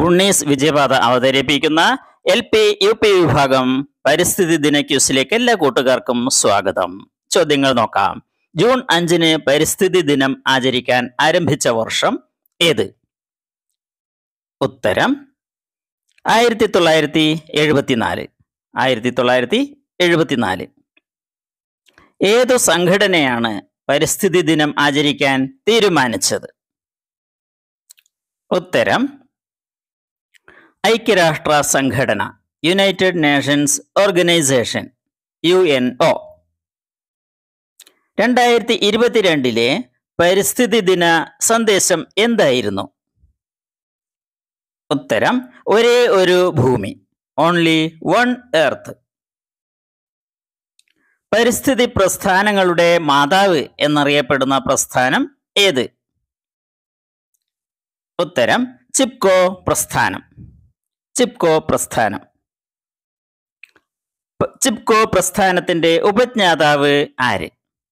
ഉണ്ണീസ് വിജയപാത അവതരിപ്പിക്കുന്ന L P U P വിഭാഗം പരിസ്ഥിതി ദിന ക്യൂസിലേക്ക് എല്ലാ കൂട്ടുകാർക്കും സ്വാഗതം ചോദ്യങ്ങൾ നോക്കാം ജൂൺ അഞ്ചിന് പരിസ്ഥിതി ദിനം ആചരിക്കാൻ ആരംഭിച്ച വർഷം ഏത് ഉത്തരം ആയിരത്തി തൊള്ളായിരത്തി എഴുപത്തിനാല് ആയിരത്തി തൊള്ളായിരത്തി എഴുപത്തിനാല് ഏതു സംഘടനയാണ് പരിസ്ഥിതി ദിനം ആചരിക്കാൻ തീരുമാനിച്ചത് ഉത്തരം ഐക്യരാഷ്ട്ര സംഘടന United Nations Organisation U N O രണ്ടായിരത്തി ഇരുപത്തിരണ്ടിലെ പരിസ്ഥിതി ദിന സന്ദേശം എന്തായിരുന്നു ഉത്തരം ഒരേ ഒരു ഭൂമി ഓൺലി വൺ എർത്ത് പരിസ്ഥിതി പ്രസ്ഥാനങ്ങളുടെ മാതാവ് എന്നറിയപ്പെടുന്ന പ്രസ്ഥാനം ഏത് ഉത്തരം ചിപ്കോ പ്രസ്ഥാനം ചിപ്കോ പ്രസ്ഥാനം പ- ചിപ്കോ പ്രസ്ഥാനത്തിന്റെ ഉപജ്ഞാതാവ് ആര്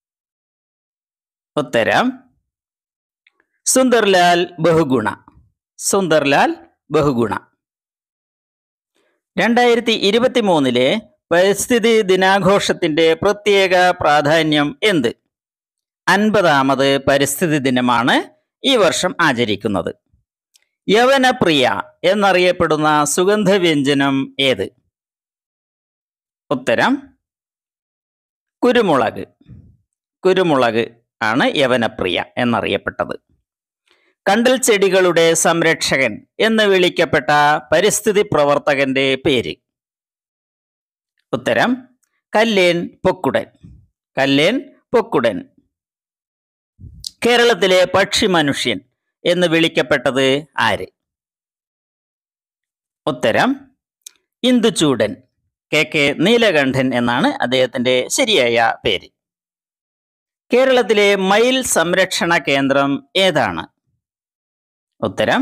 ഉത്തരം സുന്ദർലാൽ ബഹുഗുണ സുന്ദർലാൽ ബഹുഗുണ രണ്ടായിരത്തി ഇരുപത്തി മൂന്നിലെ പരിസ്ഥിതി ദിനാഘോഷത്തിന്റെ പ്രത്യേക പ്രാധാന്യം എന്ത് അൻപതാമത് പരിസ്ഥിതി ദിനമാണ് ഈ വർഷം ആചരിക്കുന്നത് യവനപ്രിയ എന്നറിയപ്പെടുന്ന സുഗന്ധവ്യഞ്ജനം ഏത് ഉത്തരം കുരുമുളക് കുരുമുളക് ആണ് യവനപ്രിയ എന്നറിയപ്പെട്ടത് കണ്ടൽ ചെടികളുടെ സംരക്ഷകൻ എന്ന് വിളിക്കപ്പെട്ട പരിസ്ഥിതി പ്രവർത്തകന്റെ പേര് ഉത്തരം കല്ലേൻ പൊക്കുടൻ കല്ലേൻ പൊക്കുടൻ കേരളത്തിലെ പക്ഷി മനുഷ്യൻ എന്ന് വിളിക്കപ്പെട്ടത് ആര് ഉത്തരം ഇന്ദുചൂടൻ കെ കെ നീലകണ്ഠൻ എന്നാണ് അദ്ദേഹത്തിന്റെ ശരിയായ പേര് കേരളത്തിലെ മയിൽ സംരക്ഷണ കേന്ദ്രം ഏതാണ് ഉത്തരം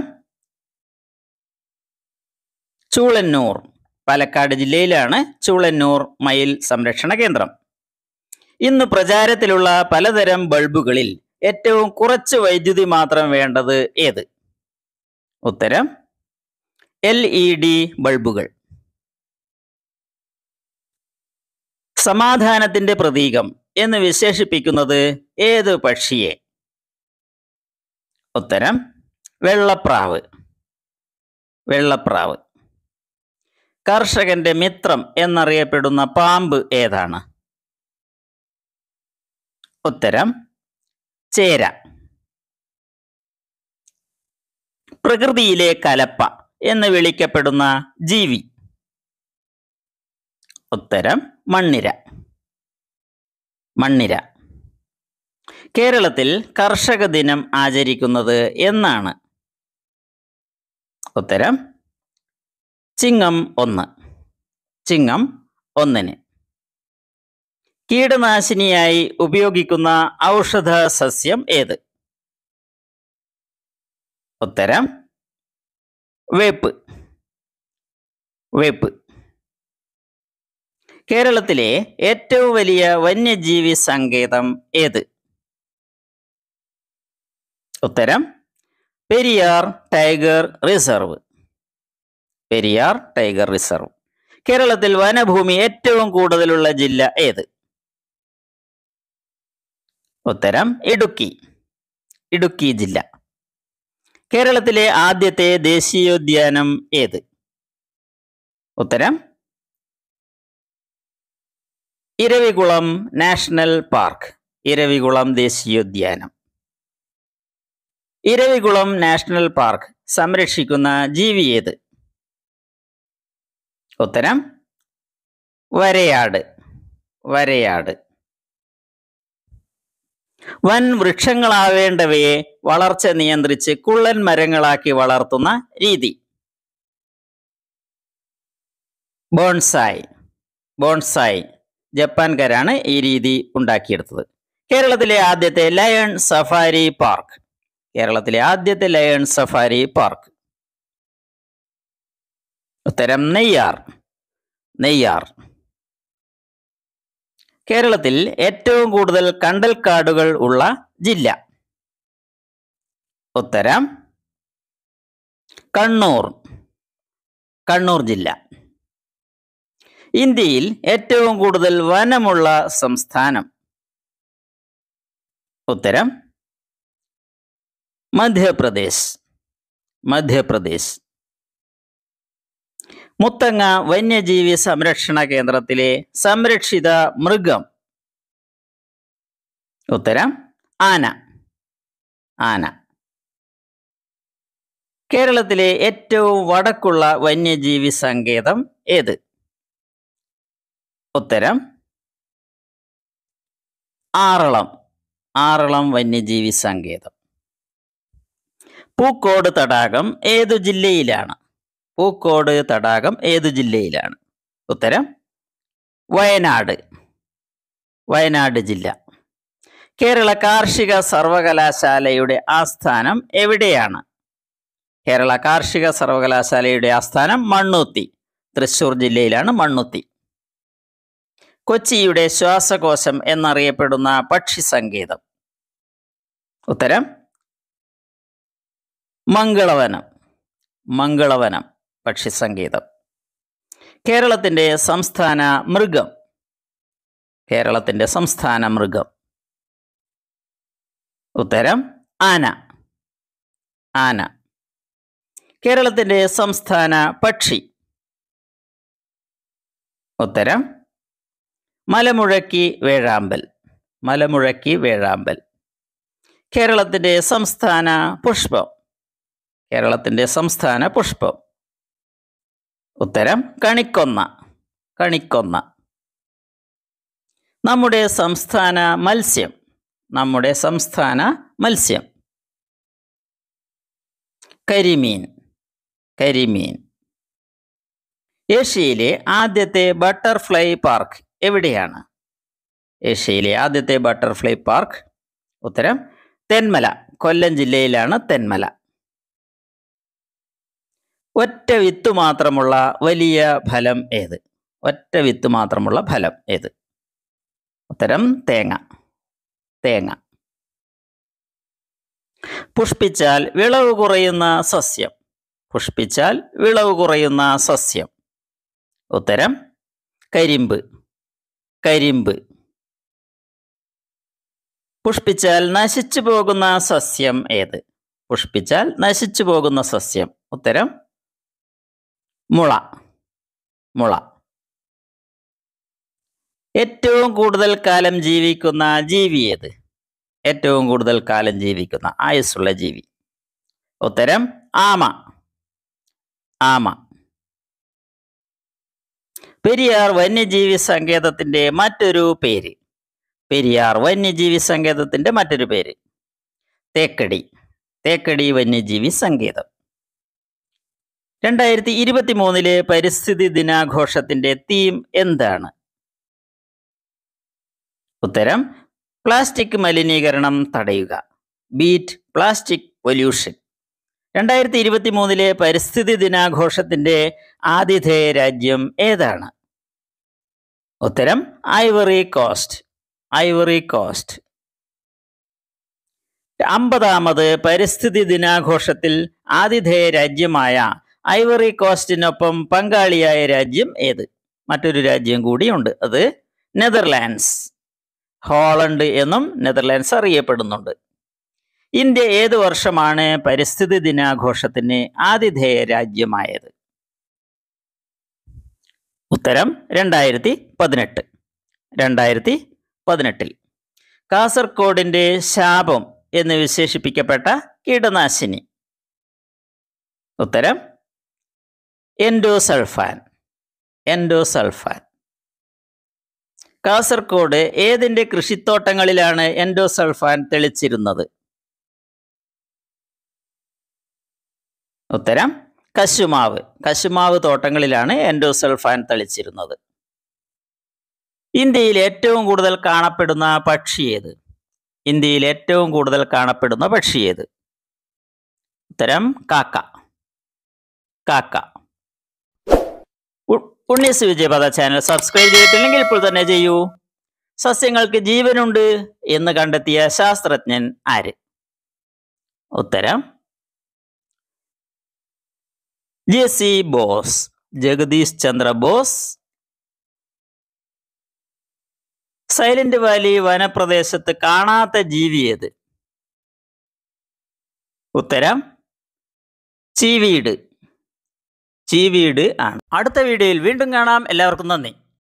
ചൂളന്നൂർ പാലക്കാട് ജില്ലയിലാണ് ചൂളന്നൂർ മയിൽ സംരക്ഷണ കേന്ദ്രം ഇന്ന് പ്രചാരത്തിലുള്ള പലതരം ബൾബുകളിൽ ഏറ്റവും കുറച്ച് വൈദ്യുതി മാത്രം വേണ്ടത് ഏത് ഉത്തരം എൽ ഇ ഡി ബൾബുകൾ സമാധാനത്തിന്റെ പ്രതീകം എന്ന് വിശേഷിപ്പിക്കുന്നത് ഏത് പക്ഷിയെ ഉത്തരം വെള്ളപ്രാവ് വെള്ളപ്രാവ് കർഷകന്റെ മിത്രം എന്നറിയപ്പെടുന്ന പാമ്പ് ഏതാണ് ഉത്തരം ചേര പ്രകൃതിയിലെ കലപ്പ എന്ന് വിളിക്കപ്പെടുന്ന ജീവി ഉത്തരം മണ്ണിര മണ്ണിര കേരളത്തിൽ കർഷക ദിനം ആചരിക്കുന്നത് എന്നാണ് ഉത്തരം ചിങ്ങം ഒന്ന് ചിങ്ങം ഒന്നിന് കീടനാശിനിയായി ഉപയോഗിക്കുന്ന ഔഷധ സസ്യം ഏത് ഉത്തരം വേപ്പ് വേപ്പ് കേരളത്തിലെ ഏറ്റവും വലിയ വന്യജീവി സങ്കേതം ഏത് ഉത്തരം Periyar tiger reserve Periyar tiger reserve കേരളത്തിൽ വനഭൂമി ഏറ്റവും കൂടുതലുള്ള ജില്ല ഏത് ഉത്തരം ഇടുക്കി ഇടുക്കി ജില്ല കേരളത്തിലെ ആദ്യത്തെ ദേശീയോദ്യാനം ഏത് ഉത്തരം ഇരവികുളം നാഷണൽ പാർക്ക് ഇരവികുളം ദേശീയോദ്യാനം ഇരവികുളം നാഷണൽ പാർക്ക് സംരക്ഷിക്കുന്ന ജീവി ഏത് ഉത്തരം വരയാട് വരയാട് വൻ വൃക്ഷങ്ങളാവേണ്ടവയെ വളർച്ച നിയന്ത്രിച്ച് കുള്ളൻ മരങ്ങളാക്കി വളർത്തുന്ന രീതി ബോൺസായി ബോൺസായി ജപ്പാൻകാരാണ് ഈ രീതി ഉണ്ടാക്കിയെടുത്തത് കേരളത്തിലെ ആദ്യത്തെ ലയൺ സഫാരി പാർക്ക് കേരളത്തിലെ ആദ്യത്തെ ലയൺ സഫാരി പാർക്ക് ഉത്തരം നെയ്യാർ നെയ്യാർ കേരളത്തിൽ ഏറ്റവും കൂടുതൽ കണ്ടൽക്കാടുകൾ ഉള്ള ജില്ല ഉത്തരം കണ്ണൂർ കണ്ണൂർ ജില്ല ഇന്ത്യയിൽ ഏറ്റവും കൂടുതൽ വനമുള്ള സംസ്ഥാനം ഉത്തരം മധ്യപ്രദേശ് മധ്യപ്രദേശ് മുത്തങ്ങ വന്യജീവി സംരക്ഷണ കേന്ദ്രത്തിലെ സംരക്ഷിത മൃഗം ഉത്തരം ആന ആന കേരളത്തിലെ ഏറ്റവും വടക്കുള്ള വന്യജീവി സങ്കേതം ഏത് ഉത്തരം ആറളം ആറളം വന്യജീവി സങ്കേതം പൂക്കോട് തടാകം ഏതു ജില്ലയിലാണ് പൂക്കോട് തടാകം ഏതു ജില്ലയിലാണ് ഉത്തരം വയനാട് വയനാട് ജില്ല കേരള കാർഷിക സർവകലാശാലയുടെ ആസ്ഥാനം എവിടെയാണ് കേരള കാർഷിക സർവകലാശാലയുടെ ആസ്ഥാനം മണ്ണുത്തി തൃശൂർ ജില്ലയിലാണ് മണ്ണുത്തി കൊച്ചിയുടെ ശ്വാസകോശം എന്നറിയപ്പെടുന്ന പക്ഷി സങ്കേതം ഉത്തരം മംഗളവനം മംഗളവനം പക്ഷി സങ്കേതം കേരളത്തിന്റെ സംസ്ഥാന മൃഗം കേരളത്തിന്റെ സംസ്ഥാന മൃഗം ഉത്തരം ആന ആന കേരളത്തിന്റെ സംസ്ഥാന പക്ഷി ഉത്തരം മലമുഴക്കി വേഴാമ്പൽ മലമുഴക്കി വേഴാമ്പൽ കേരളത്തിന്റെ സംസ്ഥാന പുഷ്പം കേരളത്തിന്റെ സംസ്ഥാന പുഷ്പം ഉത്തരം കണിക്കൊന്ന കണിക്കൊന്ന നമ്മുടെ സംസ്ഥാന മത്സ്യം നമ്മുടെ സംസ്ഥാന മത്സ്യം കരിമീൻ കരിമീൻ ഏഷ്യയിലെ ആദ്യത്തെ ബട്ടർഫ്ലൈ പാർക്ക് എവിടെയാണ് ഏഷ്യയിലെ ആദ്യത്തെ ബട്ടർഫ്ലൈ പാർക്ക് ഉത്തരം തെന്മല കൊല്ലം ജില്ലയിലാണ് തെന്മല ഒറ്റ വിത്ത് മാത്രമുള്ള വലിയ ഫലം ഏത് ഒറ്റ വിത്ത് മാത്രമുള്ള ഫലം ഏത് ഉത്തരം തേങ്ങ തേങ്ങ പുഷ്പിച്ചാൽ വിളവ് കുറയുന്ന സസ്യം പുഷ്പിച്ചാൽ വിളവ് കുറയുന്ന സസ്യം ഉത്തരം കരിമ്പ് കരിമ്പ് പുഷ്പിച്ചാൽ നശിച്ചു പോകുന്ന സസ്യം ഏത് പുഷ്പിച്ചാൽ നശിച്ചു പോകുന്ന സസ്യം ഉത്തരം മുള മുള ഏറ്റവും കൂടുതൽ കാലം ജീവിക്കുന്ന ജീവി ഏത് ഏറ്റവും കൂടുതൽ കാലം ജീവിക്കുന്ന ആയുസ്സുള്ള ജീവി ഉത്തരം ആമ ആമ പെരിയാർ വന്യജീവി സങ്കേതത്തിന്റെ മറ്റൊരു പേര് പെരിയാർ വന്യജീവി സങ്കേതത്തിന്റെ മറ്റൊരു പേര് തേക്കടി തേക്കടി വന്യജീവി സങ്കേതം രണ്ടായിരത്തി ഇരുപത്തി മൂന്നിലെ പരിസ്ഥിതി ദിനാഘോഷത്തിന്റെ തീം എന്താണ് ഉത്തരം പ്ലാസ്റ്റിക് മലിനീകരണം തടയുക ബീറ്റ് പ്ലാസ്റ്റിക് പൊല്യൂഷൻ രണ്ടായിരത്തി ഇരുപത്തി മൂന്നിലെ പരിസ്ഥിതി ദിനാഘോഷത്തിന്റെ ആതിഥേയ രാജ്യം ഏതാണ് ഉത്തരം ഐവറി കോസ്റ്റ് ഐവറി കോസ്റ്റ് അമ്പതാമത് പരിസ്ഥിതി ദിനാഘോഷത്തിൽ ആതിഥേയ രാജ്യമായ ഐവറി കോസ്റ്റിനൊപ്പം പങ്കാളിയായ രാജ്യം ഏത് മറ്റൊരു രാജ്യം കൂടിയുണ്ട് അത് നെതർലാൻഡ്സ് ഹോളണ്ട് എന്നും നെതർലാൻഡ്സ് അറിയപ്പെടുന്നുണ്ട് ഇന്ത്യ ഏത് വർഷമാണ് പരിസ്ഥിതി ദിനാഘോഷത്തിന് ആതിഥേയ രാജ്യമായത് ഉത്തരം രണ്ടായിരത്തി പതിനെട്ട് രണ്ടായിരത്തി പതിനെട്ടിൽ കാസർഗോഡിന്റെ ശാപം എന്ന് വിശേഷിപ്പിക്കപ്പെട്ട കീടനാശിനി ഉത്തരം എൻഡോസൾഫാൻ എൻഡോസൾഫാൻ കാസർഗോഡ് ഏതിന്റെ കൃഷിത്തോട്ടങ്ങളിലാണ് എൻഡോസൾഫാൻ തെളിച്ചിരുന്നത് ഉത്തരം കശുമാവ് കശുമാവ് തോട്ടങ്ങളിലാണ് എൻഡോസൾഫാൻ തളിച്ചിരുന്നത് ഇന്ത്യയിൽ ഏറ്റവും കൂടുതൽ കാണപ്പെടുന്ന പക്ഷി ഏത് ഇന്ത്യയിൽ ഏറ്റവും കൂടുതൽ കാണപ്പെടുന്ന പക്ഷി ഏത് ഉത്തരം കാക്ക കാക്ക ഉ- ഉണ്ണീസ് വിജയപഥ ചാനൽ സബ്സ്ക്രൈബ് ചെയ്തിട്ടില്ലെങ്കിൽ ഇപ്പോൾ തന്നെ ചെയ്യൂ സസ്യങ്ങൾക്ക് ജീവനുണ്ട് എന്ന് കണ്ടെത്തിയ ശാസ്ത്രജ്ഞൻ ആര് ഉത്തരം J C Bose Jagadish Chandra Bose Silent Valley വനപ്രദേശത്ത് കാണാത്ത ജീവി ഏത് ഉത്തരം ചീവീട് ചീവീട് ആണ് അടുത്ത വീഡിയോയിൽ വീണ്ടും കാണാം എല്ലാവർക്കും നന്ദി